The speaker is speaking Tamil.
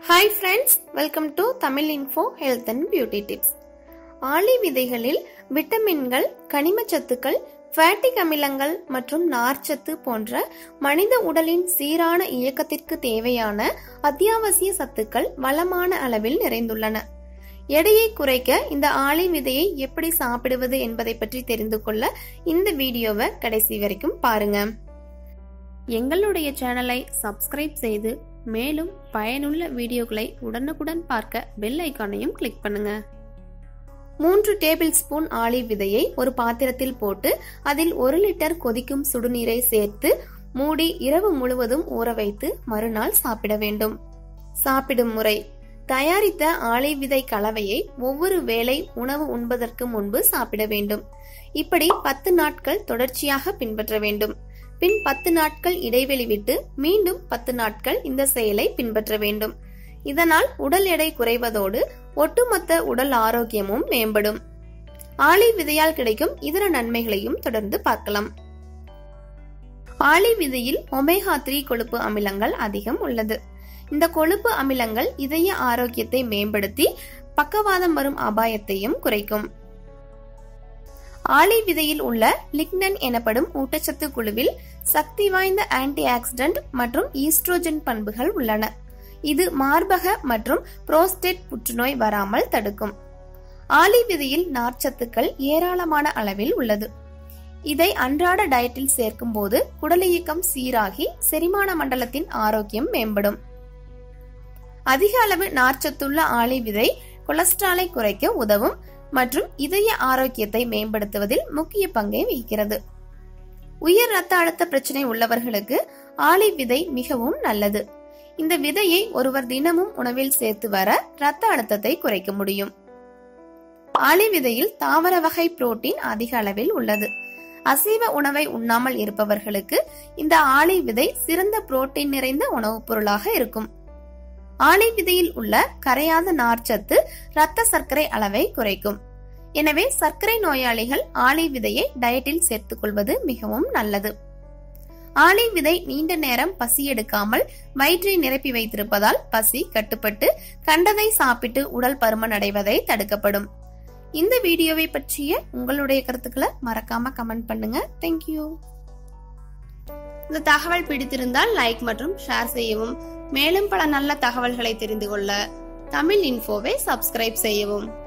hi friends welcome to Tamil info health and beauty tips ஆளி விதைகளில் விட்டமின்கள் கனிமச்சத்துக்கள் ஃபேட்டிக் அமிலங்கள் மற்றும் நார்ச்சத்து போன்ற மனித உடலின் சீரான இயக்கத்திற்கு தேவையான அத்தியாவசிய சத்துக்கள் வளமான அளவில் நிறைந்துள்ளன எடையை குறைக்க இந்த ஆளி விதையை எப்படி சாப்பிடுவது என்பதை பற்றி தெரிந்து கொள்ள இந்த வீடியோவை கடைசி வரைக்கும் பாருங்க எங்களுடைய சேனலை சப்ஸ்கிரைப் செய்து மேலும் பயனுள்ள வீடியோக்களை உடனுக்குடன் பார்க்க பெல் ஐக்கானையும் கிளிக் பண்ணுங்க மூன்று டேபிள் ஸ்பூன் ஆலிவ் விதையை ஒரு பாத்திரத்தில் போட்டு அதில் ஒரு லிட்டர் கொதிக்கும் சுடுநீரை சேர்த்து மூடி இரவு முழுவதும் ஊற வைத்து மறுநாள் சாப்பிட வேண்டும் சாப்பிடும் முறை தயாரித்த ஆலிவ் விதை கலவையை ஒவ்வொரு வேளை உணவு உண்பதற்கு முன்பு சாப்பிட வேண்டும் இப்படி பத்து நாட்கள் தொடர்ச்சியாக பின்பற்ற வேண்டும் பின் பத்து நாட்கள் இடைவெளி விட்டு மீண்டும் பத்து நாட்கள் இந்த செயலை பின்பற்ற வேண்டும் இதனால் உடல் எடை குறைவதோடு ஒட்டுமொத்த உடல் ஆரோக்கியமும் மேம்படும் ஆளி விதையால் கிடைக்கும் இதர நன்மைகளையும் தொடர்ந்து பார்க்கலாம் ஆளி விதையில் ஒமேகா த்ரீ கொழுப்பு அமிலங்கள் அதிகம் உள்ளது இந்த கொழுப்பு அமிலங்கள் இதய ஆரோக்கியத்தை மேம்படுத்தி பக்கவாதம் வரும் அபாயத்தையும் குறைக்கும் ஆளி விதையில் உள்ள லிக்னன் எனப்படும் ஊட்டச்சத்து குழுவில் சக்தி வாய்ந்த ஆன்டி ஆக்சிடென்ட் மற்றும் ஈஸ்ட்ரோஜன் பண்புகள் உள்ளன இது மார்பக மற்றும் புரோஸ்டேட் புற்றுநோய் வராமல் தடுக்கும் ஆலி விதையில் நார்ச்சத்துக்கள் ஏராளமான அளவில் உள்ளது இதை அன்றாட டயட்டில் சேர்க்கும் போது குடலியக்கம் சீராகி செரிமான மண்டலத்தின் ஆரோக்கியம் மேம்படும் அதிக அளவு நார்ச்சத்துள்ள ஆளி விதை கொலஸ்ட்ராலை குறைக்க உதவும் மற்றும் இதய ஆரோக்கியத்தை மேம்படுத்துவதில் முக்கிய பங்கை வகிக்கிறது உயர் ரத்த அழுத்த பிரச்சனை உள்ளவர்களுக்கு ஆளி விதை மிகவும் நல்லது இந்த விதையை ஒருவர் தினமும் உணவில் சேர்த்து வர ரத்த அழுத்தத்தை குறைக்க முடியும் ஆளி விதையில் தாவர வகை புரோட்டீன் அதிக அளவில் உள்ளது அசைவ உணவை உண்ணாமல் இருப்பவர்களுக்கு இந்த ஆளி விதை சிறந்த புரோட்டீன் நிறைந்த உணவுப் பொருளாக இருக்கும் ஆளி விதையில் உள்ள கரையாத நார்ச்சத்து இரத்த சர்க்கரை அளவை குறைக்கும் எனவே சர்க்கரை நோயாளிகள் ஆளி விதையை டயட்டில் சேர்த்துக் கொள்வது மிகவும் நல்லது ஆளி விதை நீண்ட நேரம் பசி எடுக்காமல் வயிற்றை நிரப்பி வைத்திருப்பதால் பசி கட்டுப்பட்டு கண்டதை சாப்பிட்டு உடல் பருமன் அடைவதை தடுக்கப்படும் இந்த வீடியோவை பற்றிய உங்களுடைய கருத்துக்களை மறக்காம கமெண்ட் பண்ணுங்க தேங்க்யூ இந்த தகவல் பிடித்திருந்தால் லைக் மற்றும் ஷேர் செய்யவும் மேலும் பல நல்ல தகவல்களை தெரிந்து கொள்ள தமிழ் இன்ஃபோவை சப்ஸ்கிரைப் செய்யவும்